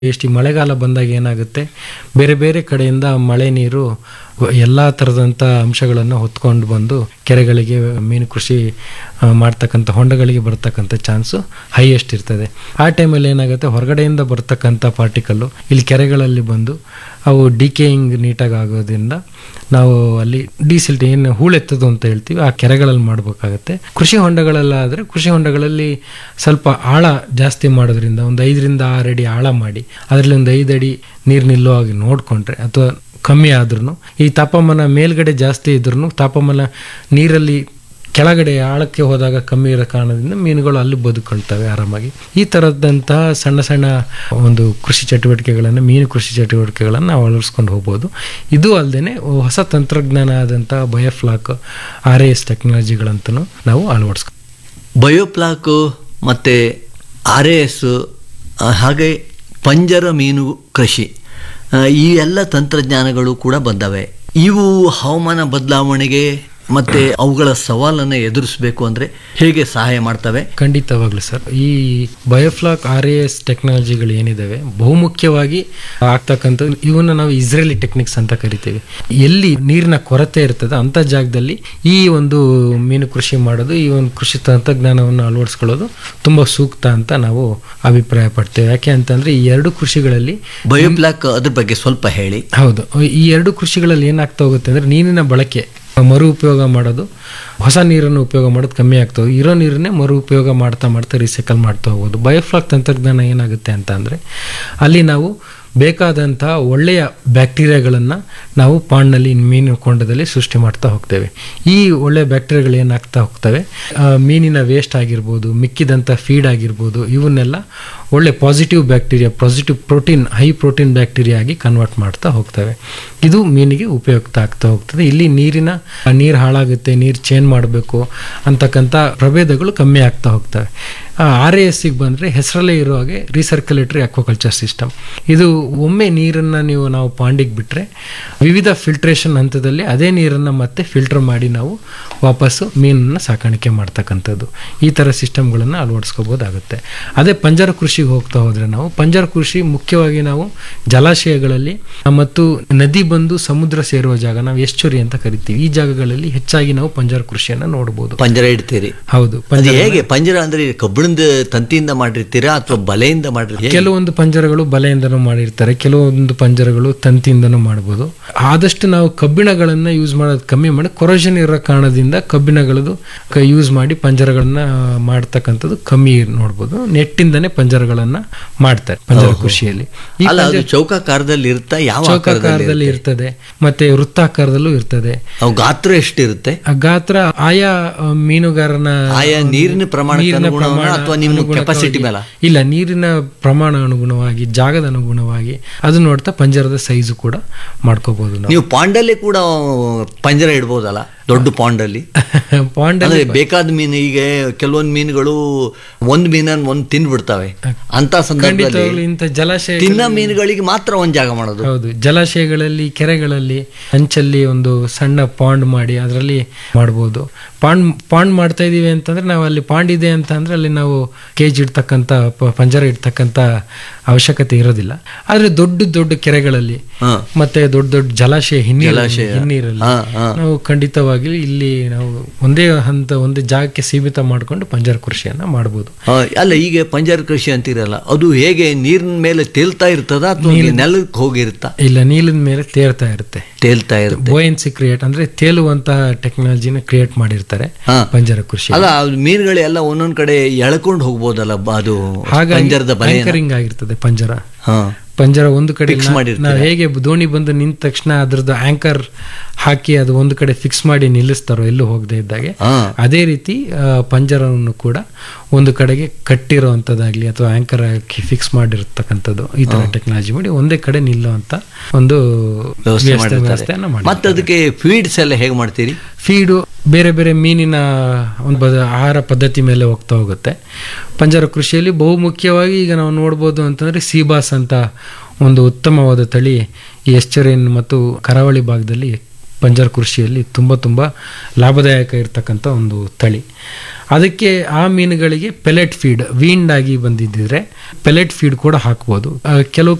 ಎಷ್ಟು ಈ ಮಳೆಗಾಲ ಬಂದಾಗ ಏನಾಗುತ್ತೆ ಬೇರೆ ಬೇರೆ ಕಡೆಯಿಂದ ಮಳೆ ನೀರು ಎಲ್ಲ ಥರದಂಥ ಅಂಶಗಳನ್ನು ಹೊತ್ಕೊಂಡು ಬಂದು ಕೆರೆಗಳಿಗೆ ಮೀನು ಕೃಷಿ ಆ, ಮಾಡ್ತಕ್ಕಂಥ ಹೊಂಡಗಳಿಗೆ ಬರ್ತಕ್ಕಂಥ ಚಾನ್ಸು ಹೈಯೆಸ್ಟ್ ಇರ್ತದೆ ಆ ಟೈಮಲ್ಲಿ ಏನಾಗುತ್ತೆ ಹೊರಗಡೆಯಿಂದ ಬರ್ತಕ್ಕಂಥ ಪಾರ್ಟಿಕಲ್ಲು ಇಲ್ಲಿ ಕೆರೆಗಳಲ್ಲಿ ಬಂದು ಅವು ಡಿಕೇಯಿಂಗ್ ನೀಟಾಗಿ ಆಗೋದ್ರಿಂದ ನಾವು ಅಲ್ಲಿ ಡೀಸಿಲ್ಟ್ ಏನು ಹೂಳೆತ್ತದು ಅಂತ ಹೇಳ್ತೀವಿ ಆ ಕೆರೆಗಳಲ್ಲಿ ಮಾಡಬೇಕಾಗತ್ತೆ ಕೃಷಿ ಹೊಂಡಗಳಲ್ಲಾದರೆ ಕೃಷಿ ಹೊಂಡಗಳಲ್ಲಿ ಸ್ವಲ್ಪ ಆಳ ಜಾಸ್ತಿ ಮಾಡೋದ್ರಿಂದ ಒಂದು ಐದರಿಂದ ಆರು ಅಡಿ ಆಳ ಮಾಡಿ ಅದರಲ್ಲಿ ಒಂದು ಐದು ಅಡಿ ನೀರು ನಿಲ್ಲೋ ಹಾಗೆ ನೋಡಿಕೊಂಡ್ರೆ ಅಥವಾ ಕಮ್ಮಿ ಆದ್ರೂ ಈ ತಾಪಮಾನ ಮೇಲ್ಗಡೆ ಜಾಸ್ತಿ ಇದ್ರೂ ತಾಪಮಾನ ನೀರಲ್ಲಿ ಕೆಳಗಡೆ ಆಳಕ್ಕೆ ಹೋದಾಗ ಕಮ್ಮಿ ಇರೋ ಕಾರಣದಿಂದ ಮೀನುಗಳು ಅಲ್ಲಿ ಬದುಕೊಳ್ತವೆ ಆರಾಮಾಗಿ ಈ ಥರದಂತಹ ಸಣ್ಣ ಸಣ್ಣ ಒಂದು ಕೃಷಿ ಚಟುವಟಿಕೆಗಳನ್ನು ಮೀನು ಕೃಷಿ ಚಟುವಟಿಕೆಗಳನ್ನು ನಾವು ಅಳವಡಿಸ್ಕೊಂಡು ಹೋಗ್ಬೋದು ಇದು ಅಲ್ಲದೆ ಹೊಸ ತಂತ್ರಜ್ಞಾನ ಆದಂಥ ಬಯೋಫ್ಲಾಕ್ ಆರ್ ಎ ಎಸ್ ಟೆಕ್ನಾಲಜಿಗಳಂತನೂ ನಾವು ಅಳವಡಿಸ್ಕೊ ಬಯೋಪ್ಲಾಕು ಮತ್ತು ಆರ್ ಎ ಎಸ್ ಹಾಗೆ ಪಂಜರ ಮೀನು ಕೃಷಿ ಆ, ಈ ಎಲ್ಲ ತಂತ್ರಜ್ಞಾನಗಳು ಕೂಡ ಬಂದವೆ ಇವು ಹವಾಮಾನ ಬದಲಾವಣೆಗೆ ಮತ್ತು ಅವುಗಳ ಸವಾಲನ್ನು ಎದುರಿಸಬೇಕು ಅಂದರೆ ಹೇಗೆ ಸಹಾಯ ಮಾಡ್ತವೆ ಖಂಡಿತವಾಗ್ಲೂ ಸರ್ ಈ ಬಯೋಫ್ಲಾಕ್ ಆರ್ ಎ ಎಸ್ ಟೆಕ್ನಾಲಜಿಗಳು ಏನಿದಾವೆ ಬಹುಮುಖ್ಯವಾಗಿ ಆಗ್ತಕ್ಕಂಥದ್ದು ಇವನ್ನ ನಾವು ಇಸ್ರೇಲಿ ಟೆಕ್ನಿಕ್ಸ್ ಅಂತ ಕರಿತೀವಿ ಎಲ್ಲಿ ನೀರಿನ ಕೊರತೆ ಇರ್ತದೆ ಅಂಥ ಜಾಗದಲ್ಲಿ ಈ ಒಂದು ಮೀನು ಕೃಷಿ ಮಾಡೋದು ಈ ಒಂದು ಕೃಷಿ ತಂತ್ರಜ್ಞಾನವನ್ನು ಅಳವಡಿಸ್ಕೊಳ್ಳೋದು ತುಂಬ ಸೂಕ್ತ ಅಂತ ನಾವು ಅಭಿಪ್ರಾಯ ಪಡ್ತೇವೆ ಯಾಕೆ ಅಂತಂದ್ರೆ ಈ ಎರಡು ಕೃಷಿಗಳಲ್ಲಿ ಬಯೋಪ್ಲಾಕ್ ಅದ್ರ ಬಗ್ಗೆ ಸ್ವಲ್ಪ ಹೇಳಿ ಹೌದು ಈ ಎರಡು ಕೃಷಿಗಳಲ್ಲಿ ಏನಾಗ್ತಾ ಹೋಗುತ್ತೆ ಅಂದ್ರೆ ನೀರಿನ ಬಳಕೆ ಮರು ಉಪಯೋಗ ಮಾಡೋದು ಹೊಸ ನೀರನ್ನು ಉಪಯೋಗ ಮಾಡೋದು ಕಮ್ಮಿ ಆಗ್ತಾ ಹೋಗುತ್ತೆ. ಇರೋ ನೀರನ್ನೇ ಮರು ಉಪಯೋಗ ಮಾಡ್ತಾ ಮಾಡ್ತಾ ರೀಸೈಕಲ್ ಮಾಡ್ತಾ ಹೋಗೋದು ಬಯೋಫ್ಲಾಕ್ ತಂತ್ರಜ್ಞಾನ ಏನಾಗುತ್ತೆ ಅಂತ ಅಂದರೆ ಅಲ್ಲಿ ನಾವು ಬೇಕಾದಂತಹ ಒಳ್ಳೆಯ ಬ್ಯಾಕ್ಟೀರಿಯಾಗಳನ್ನು ನಾವು ಪಾಂಡ್ನಲ್ಲಿ ಮೀನು ಕೊಂಡದಲ್ಲಿ ಸೃಷ್ಟಿ ಮಾಡ್ತಾ ಹೋಗ್ತೇವೆ ಈ ಒಳ್ಳೆಯ ಬ್ಯಾಕ್ಟೀರಿಯಾಗಳು ಏನಾಗ್ತಾ ಹೋಗ್ತವೆ ಆ, ಮೀನಿನ ವೇಸ್ಟ್ ಆಗಿರ್ಬೋದು ಮಿಕ್ಕಿದಂಥ ಫೀಡ್ ಆಗಿರ್ಬೋದು ಇವನ್ನೆಲ್ಲ ಒಳ್ಳೆ positive bacteria positive protein high protein bacteria ಆಗಿ ಕನ್ವರ್ಟ್ ಮಾಡ್ತಾ ಹೋಗ್ತವೆ ಇದು ಮೀನಿಗೆ ಉಪಯುಕ್ತ ಆಗ್ತಾ ಹೋಗ್ತದೆ ಇಲ್ಲಿ ನೀರಿನ ನೀರು ಹಾಳಾಗುತ್ತೆ ನೀರು ಚೇಂಜ್ ಮಾಡಬೇಕು ಅಂತಕ್ಕಂಥ ಪ್ರಭೇದಗಳು ಕಮ್ಮಿ ಆಗ್ತಾ ಹೋಗ್ತವೆ ಆರ್ ಎ ಎಸ್ಸಿಗೆ ಬಂದರೆ ಹೆಸರಲ್ಲೇ ಇರೋ ಹಾಗೆ ರೀಸರ್ಕ್ಯುಲೇಟರಿ ಅಕ್ವಾಕಲ್ಚರ್ ಸಿಸ್ಟಮ್ ಇದು ಒಮ್ಮೆ ನೀರನ್ನು ನೀವು ನಾವು ಪಾಂಡಿಗೆ ಬಿಟ್ಟರೆ ವಿವಿಧ ಫಿಲ್ಟ್ರೇಷನ್ ಹಂತದಲ್ಲಿ ಅದೇ ನೀರನ್ನು ಮತ್ತೆ ಫಿಲ್ಟರ್ ಮಾಡಿ ನಾವು ವಾಪಸ್ಸು ಮೀನನ್ನು ಸಾಕಾಣಿಕೆ ಮಾಡ್ತಕ್ಕಂಥದ್ದು ಈ ಥರ ಸಿಸ್ಟಮ್ಗಳನ್ನು ಅಳವಡಿಸ್ಕೋಬೋದಾಗುತ್ತೆ ಅದೇ ಪಂಜರ ಕೃಷಿಗೆ ಹೋಗ್ತಾ ಹೋದರೆ ನಾವು ಪಂಜರ ಕೃಷಿ ಮುಖ್ಯವಾಗಿ ನಾವು ಜಲಾಶಯಗಳಲ್ಲಿ ಮತ್ತು ನದಿ ಬಂದು ಸಮುದ್ರ ಸೇರುವ ಜಾಗ ನಾವು ಎಶ್ಚುರಿ ಅಂತ ಕರಿತೀವಿ ಈ ಜಾಗಗಳಲ್ಲಿ ಹೆಚ್ಚಾಗಿ ನಾವು ಪಂಜರ ಕೃಷಿಯನ್ನು ನೋಡ್ಬೋದು ಪಂಜರ ಇಡ್ತೀರಿ ಹೌದು ಅದು ಹೇಗೆ ಪಂಜರ ಅಂದ್ರೆ ಕಬ್ಬಿಣದ ತಂತಿಯಿಂದ ಮಾಡಿರ್ತೀರಾ ಅಥವಾ ಬಲೆಯಿಂದ ಮಾಡಿರ್ತೀರಾ ಕೆಲವೊಂದು ಪಂಜರಗಳು ಬಲೆಯಿಂದನೂ ಮಾಡಿರ್ತಾರೆ ಕೆಲವೊಂದು ಪಂಜರಗಳು ತಂತಿಯಿಂದನೂ ಮಾಡ್ಬೋದು ಆದಷ್ಟು ನಾವು ಕಬ್ಬಿಣಗಳನ್ನ ಯೂಸ್ ಮಾಡೋದು ಕಮ್ಮಿ ಮಾಡಿ ಕೊರೋಷನ್ ಇರೋ ಕಾರಣದಿಂದ ಕಬ್ಬಿಣಗಳದು ಯೂಸ್ ಮಾಡಿ ಪಂಜರಗಳನ್ನ ಮಾಡ್ತಕ್ಕಂಥದ್ದು ಕಮ್ಮಿ ನೋಡ್ಬೋದು ನೆಟ್ಟಿಂದನೇ ಪಂಜರಗಳನ್ನ ಮಾಡ್ತಾರೆ ಪಂಜರ ಕೃಷಿಯಲ್ಲಿ ಈ ಅಲ್ಲ ಅದು ಚೌಕಾಕಾರದಲ್ಲಿ ಇರುತ್ತಾ ಯಾವ ಆಕಾರದಲ್ಲಿ ಚೌಕಾಕಾರದಲ್ಲಿ ಇರ್ತದೆ ಮತ್ತೆ ವೃತ್ತಾಕಾರದಲ್ಲೂ ಇರ್ತದೆ ಅವು ಗಾತ್ರ ಎಷ್ಟಿರುತ್ತೆ ಆ ಗಾತ್ರ ಆಯಾ ಆ, ಮೀನುಗಾರನ ಆಯಾ ನೀರಿನ ಪ್ರಮಾಣಕ್ಕೆ ನೀರಿನ ಅನುಗುಣವಾ ಪ್ರಮಾಣ ಅಥವಾ ನಿಮ್ಮ ಅನುಗುಣವಾಗಿ- ಕೆಪಾಸಿಟಿ ಮೇಲ ಇಲ್ಲ ನೀರಿನ ಪ್ರಮಾಣ ಅನುಗುಣವಾಗಿ ಜಾಗದ ಅನುಗುಣವಾಗಿ ಅದು ನೋಡ್ತಾ ಪಂಜರದ ಸೈಜು ಕೂಡ ಮಾಡ್ಕೋಬಹುದು ನಾವು ನೀವು ಪಾಂಡಲ್ಲಿ ಕೂಡ ಪಂಜರ ಇಡ್ಬೋದಲ್ಲ ದೊಡ್ಡ ಪಾಂಡಲ್ಲಿ ಪಾಂಡ್ ಅಂದ್ರೆ ಬೇಕಾದ ಮೀನು ಈಗ ಕೆಲವೊಂದು ಮೀನುಗಳು ಒಂದ್ ಮೀನನ್ನು ಒಂದ್ ತಿಂದ್ಬಿಡ್ತವೆ ಅಂತ ಸಂದರ್ಭದಲ್ಲಿ ಖಂಡಿತವಾಗ್ಲೂ ಇಂಥ ಜಲಾಶಯ ತಿನ್ನ ಮೀನುಗಳಿಗೆ ಮಾತ್ರ ಒಂದ್ ಜಾಗ ಮಾಡೋದು ಹೌದು ಜಲಾಶಯಗಳಲ್ಲಿ ಕೆರೆಗಳಲ್ಲಿ ಅಂಚಲ್ಲಿ ಒಂದು ಸಣ್ಣ ಪಾಂಡ್ ಮಾಡಿ ಅದರಲ್ಲಿ ಮಾಡ್ಬೋದು ಪಾಂಡ್ ಪಾಂಡ್ ಮಾಡ್ತಾ ಇದೀವಿ ಅಂತಂದ್ರೆ ನಾವು ಅಲ್ಲಿ ಪಾಂಡ್ ಇದೆ ಅಂತ ಅಂದ್ರೆ ಅಲ್ಲಿ ನಾವು ಕೇಜ್ ಇಡ್ತಕ್ಕಂಥ ಪ- ಪಂಜರ ಇಡ್ತಕ್ಕಂಥ ಅವಶ್ಯಕತೆ ಇರೋದಿಲ್ಲ ಆದ್ರೆ ದೊಡ್ಡ ದೊಡ್ಡ ಕೆರೆಗಳಲ್ಲಿ ಹಾ. ಮತ್ತೆ ದೊಡ್ಡ ದೊಡ್ಡ ಜಲಾಶಯ ಹಿನ್ನೀರು ಜಲಾಶಯ. ಹಿನ್ನೀರಲ್ಲಿ ಹಾ, ಹಾ. ನಾವು ಖಂಡಿತವಾಗಿ ಇಲ್ಲಿ ನಾವು ಒಂದೇ ಹಂತ ಒಂದೇ ಜಾಗಕ್ಕೆ ಸೀಮಿತ ಮಾಡಿಕೊಂಡು ಪಂಜರ ಕೃಷಿಯನ್ನ ಮಾಡ್ಬೋದು ಆ, ಅಲ್ಲ ಈಗ ಪಂಜರ ಕೃಷಿ ಅಂತಿರಲ್ಲ ಅದು ಹೇಗೆ ನೀರಿನ ಮೇಲೆ ತೇಲ್ತಾ ಇರ್ತದ ಅಥವಾ ನೆಲಕ್ಕೆ ಹೋಗಿರುತ್ತಾ ಇಲ್ಲ ನೀಲಿನ ಮೇಲೆ ತೇರ್ತಾ ಇರುತ್ತೆ ತೇಲ್ತಾ ಇರುತ್ತೆ ಬೋಯನ್ಸಿ ಕ್ರಿಯೇಟ್ ಅಂದ್ರೆ ತೇಲುವಂತಹ ಟೆಕ್ನಾಲಜಿನ ಕ್ರಿಯೇಟ್ ಮಾಡಿರ್ತಾರೆ ಹಾ. ಪಂಜರ ಕೃಷಿ ಅಲ್ಲ ಅದು ಮೀನುಗಳೆಲ್ಲ ಒಂದೊಂದ್ ಕಡೆ ಎಳ್ಕೊಂಡು ಹೋಗ್ಬೋದಲ್ಲ ಬ- ಅದು ಹಾಗಾಗಿ ಪಂಜರದ ಬಲೆ ಆಂಕರಿಂಗ್ ಆಗಿರ್ತದೆ ಪಂಜರ ಹಾ ಪಂಜರ ಒಂದು ಕಡೆ Fix ನಾ- ಮಾಡಿರ್ತಾರೆ. ನಾವು ಹೇಗೆ ದೋಣಿ ಬಂದು ನಿಂತ ತಕ್ಷಣ ಅದ್ರದ್ದು ಆಂಕರ್ ಹಾಕಿ ಅದು ಒಂದು ಕಡೆ ಫಿಕ್ಸ್ ಮಾಡಿ ನಿಲ್ಲಿಸ್ತಾರೋ ಎಲ್ಲೂ ಹೋಗದೆ ಇದ್ದಾಗೆ ಹಾ ಅದೇ ರೀತಿ ಆ, ಪಂಜರವನ್ನು ಕೂಡ ಒಂದು ಕಡೆಗೆ ಕಟ್ಟಿರೋ ಅಂಥದ್ದಾಗ್ಲಿ ಅಥವಾ ಆಂಕರ್ ಹಾಕಿ ಫಿಕ್ಸ್ ಮಾಡಿರ್ತಕ್ಕಂಥದ್ದು ಈ ತರ ಟೆಕ್ನಾಲಜಿ ಮಾಡಿ ಒಂದೇ ಕಡೆ ನಿಲ್ಲುವಂತ ಒಂದು ವ್ಯವಸ್ಥೆ ವ್ಯವಸ್ಥೆ- ಮಾಡಿರ್ತಾರೆ ವ್ಯವಸ್ಥೆಯನ್ನ ಮಾಡಿ ಮತ್ತೆ ಅದಕ್ಕೆ ಫೀಡ್ಸ್ ಎಲ್ಲ ಹೇಗೆ ಮಾಡ್ತೀರಿ ಫೀಡು ಬೇರೆ ಬೇರೆ ಮೀನಿನ ಒಂದು ಬದ- ಆಹಾರ ಪದ್ಧತಿ ಮೇಲೆ ಹೋಗ್ತಾ ಹೋಗುತ್ತೆ ಪಂಜರ ಕೃಷಿಯಲ್ಲಿ ಬಹುಮುಖ್ಯವಾಗಿ ಈಗ ನಾವು ನೋಡ್ಬೋದು ಅಂತಂದ್ರೆ ಸೀಬಾಸ್ ಅಂತ ಒಂದು ಉತ್ತಮವಾದ ತಳಿ ಈ ಎಸ್ಚರಿನ್ ಮತ್ತು ಕರಾವಳಿ ಭಾಗದಲ್ಲಿ ಬಂಜಾರ ಕೃಷಿಯಲ್ಲಿ ತುಂಬ ತುಂಬ ಲಾಭದಾಯಕ ಇರತಕ್ಕಂಥ ಒಂದು ತಳಿ ಅದಕ್ಕೆ ಆ ಮೀನುಗಳಿಗೆ ಪೆಲೆಟ್ ಫೀಡ್ ವೀಂಡ್ ಆಗಿ ಬಂದಿದ್ದರೆ ಪೆಲೆಟ್ ಫೀಡ್ ಕೂಡ ಹಾಕ್ಬೋದು ಆ, ಕೆಲವು